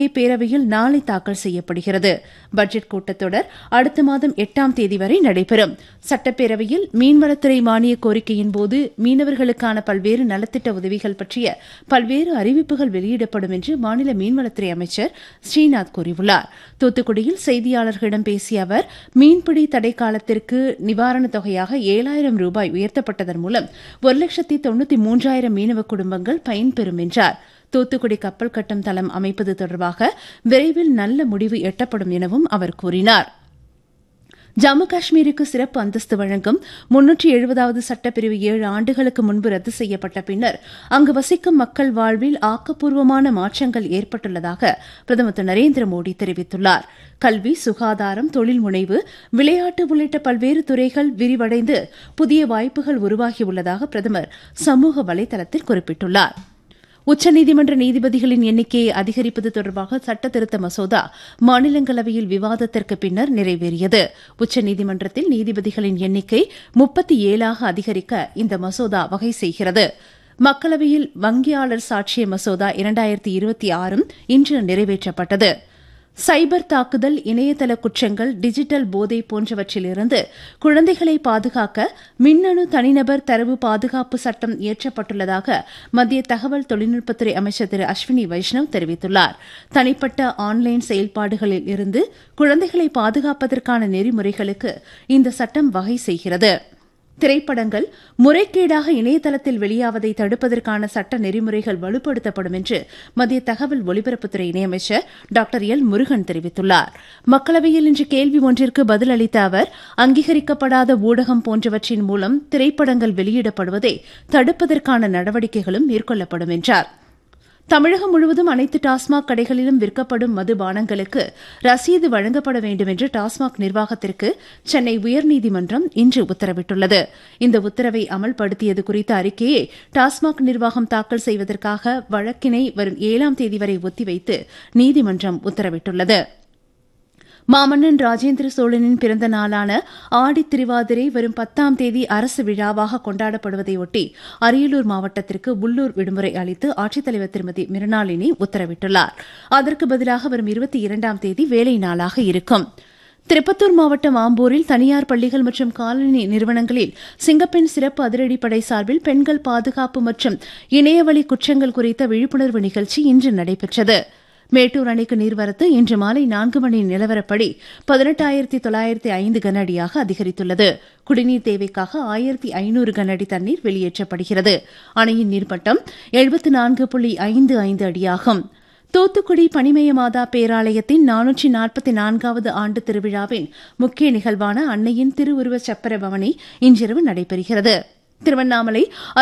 பேரவையில் நாளை தாக்கல் செய்யப்படுகிறது பட்ஜெட் கூட்டத்தொடர் அடுத்த மாதம் எட்டாம் தேதி வரை நடைபெறும் சட்டப்பேரவையில் மீன்வளத்துறை மானிய கோரிக்கையின் போது மீனவர்களுக்கான பல்வேறு நலத்திட்ட உதவிகள் பற்றிய பல்வேறு அறிவிப்புகள் வெளியிடப்படும் என்று மாநில மீன்வளத்துறை அமைச்சர் ஸ்ரீநாத் கூறியுள்ளார் தூத்துக்குடியில் செய்தியாளர்களிடம் பேசிய அவர் மீன்பிடி தடை காலத்திற்கு நிவாரணத் தொகையாக ஏழாயிரம் ரூபாய் உயர்த்தப்பட்டதன் மூலம் ஒரு லட்சத்தி தொண்ணூத்தி மூன்றாயிரம் மீனவ குடும்பங்கள் பயன்பெறும் என்றார் தூத்துக்குடி கப்பல் கட்டும் தளம் அமைப்பது தொடர்பாக விரைவில் நல்ல முடிவு எட்டப்படும் எனவும் அவர் கூறினார் ஜம்மு காஷ்மீருக்கு சிறப்பு அந்தஸ்து வழங்கும் முன்னூற்றி எழுபதாவது சட்டப்பிரிவு ஏழு ஆண்டுகளுக்கு முன்பு ரத்து செய்யப்பட்ட பின்னர் அங்கு வசிக்கும் மக்கள் வாழ்வில் ஆக்கப்பூர்வமான மாற்றங்கள் ஏற்பட்டுள்ளதாக பிரதமர் திரு நரேந்திர மோடி தெரிவித்துள்ளார் கல்வி சுகாதாரம் தொழில் முனைவு விளையாட்டு உள்ளிட்ட பல்வேறு துறைகள் விரிவடைந்து புதிய வாய்ப்புகள் உருவாகியுள்ளதாக பிரதமர் சமூக வலைதளத்தில் குறிப்பிட்டுள்ளார் உச்சநீதிமன்ற நீதிபதிகளின் எண்ணிக்கையை அதிகரிப்பது தொடர்பாக சட்டத்திருத்த மசோதா மாநிலங்களவையில் விவாதத்திற்கு பின்னர் நிறைவேறியது உச்சநீதிமன்றத்தில் நீதிபதிகளின் எண்ணிக்கை முப்பத்தி ஏழாக அதிகரிக்க இந்த மசோதா வகை செய்கிறது மக்களவையில் வங்கியாளர் சாட்சிய மசோதா இரண்டாயிரத்தி இருபத்தி ஆறும் இன்று நிறைவேற்றப்பட்டது சைபர் தாக்குதல் இணையதள குற்றங்கள் டிஜிட்டல் போதை போன்றவற்றிலிருந்து குழந்தைகளை பாதுகாக்க மின்னணு தனிநபர் தரவு பாதுகாப்பு சட்டம் இயற்றப்பட்டுள்ளதாக மத்திய தகவல் தொழில்நுட்பத்துறை அமைச்சர் திரு அஸ்வினி வைஷ்ணவ் தெரிவித்துள்ளார் தனிப்பட்ட ஆன்லைன் செயல்பாடுகளில் இருந்து குழந்தைகளை பாதுகாப்பதற்கான நெறிமுறைகளுக்கு இந்த சட்டம் வகை செய்கிறது திரைப்படங்கள் முறைகேடாக இணையதளத்தில் வெளியாவதை தடுப்பதற்கான சட்ட நெறிமுறைகள் வலுப்படுத்தப்படும் என்று மத்திய தகவல் ஒலிபரப்புத்துறை இணையமைச்சர் டாக்டர் எல் முருகன் தெரிவித்துள்ளார் மக்களவையில் இன்று கேள்வி ஒன்றிற்கு பதில் அளித்த அவர் அங்கீகரிக்கப்படாத ஊடகம் போன்றவற்றின் மூலம் திரைப்படங்கள் வெளியிடப்படுவதை தடுப்பதற்கான நடவடிக்கைகளும் மேற்கொள்ளப்படும் என்றார் தமிழகம் முழுவதும் அனைத்து டாஸ்மாக் கடைகளிலும் விற்கப்படும் மதுபானங்களுக்கு ரசீது வழங்கப்பட வேண்டும் என்று டாஸ்மாக் நிர்வாகத்திற்கு சென்னை உயர்நீதிமன்றம் இன்று உத்தரவிட்டுள்ளது இந்த உத்தரவை அமல்படுத்தியது குறித்த அறிக்கையை டாஸ்மாக் நிர்வாகம் தாக்கல் செய்வதற்காக வழக்கினை வரும் ஏழாம் தேதி வரை ஒத்திவைத்து நீதிமன்றம் உத்தரவிட்டுள்ளது மாமன்னன் ராஜேந்திர சோழனின் பிறந்த நாளான ஆடி திருவாதிரை வரும் பத்தாம் தேதி அரசு விழாவாக கொண்டாடப்படுவதையொட்டி அரியலூர் மாவட்டத்திற்கு உள்ளூர் விடுமுறை அளித்து ஆட்சித்தலைவர் திருமதி மிருணாளினி உத்தரவிட்டுள்ளார் அதற்கு பதிலாக வரும் இருபத்தி இரண்டாம் தேதி வேலை நாளாக இருக்கும் திருப்பத்தூர் மாவட்டம் ஆம்பூரில் தனியார் பள்ளிகள் மற்றும் காலனி நிறுவனங்களில் சிங்கப்பெண் சிறப்பு அதிரடிப்படை சார்பில் பெண்கள் பாதுகாப்பு மற்றும் இணையவழி குற்றங்கள் குறித்த விழிப்புணர்வு நிகழ்ச்சி இன்று நடைபெற்றது மேட்டூர் அணைக்கு நீர்வரத்து இன்று மாலை நான்கு மணி நிலவரப்படி பதினெட்டாயிரத்தி தொள்ளாயிரத்தி ஐந்து கன அடியாக அதிகரித்துள்ளது குடிநீர் தேவைக்காக ஆயிரத்தி ஐநூறு கன அடி தண்ணீர் வெளியேற்றப்படுகிறது அணையின் நீர்மட்டம் எழுபத்தி நான்கு புள்ளி ஐந்து ஐந்து அடியாகும் தூத்துக்குடி பனிமய மாதா பேராலயத்தின் நானூற்றி நாற்பத்தி நான்காவது ஆண்டு திருவிழாவின் முக்கிய நிகழ்வான அன்னையின் திருவுருவச் சப்பர பவனி இன்றிரவு நடைபெறுகிறது திருவண்ணாமலை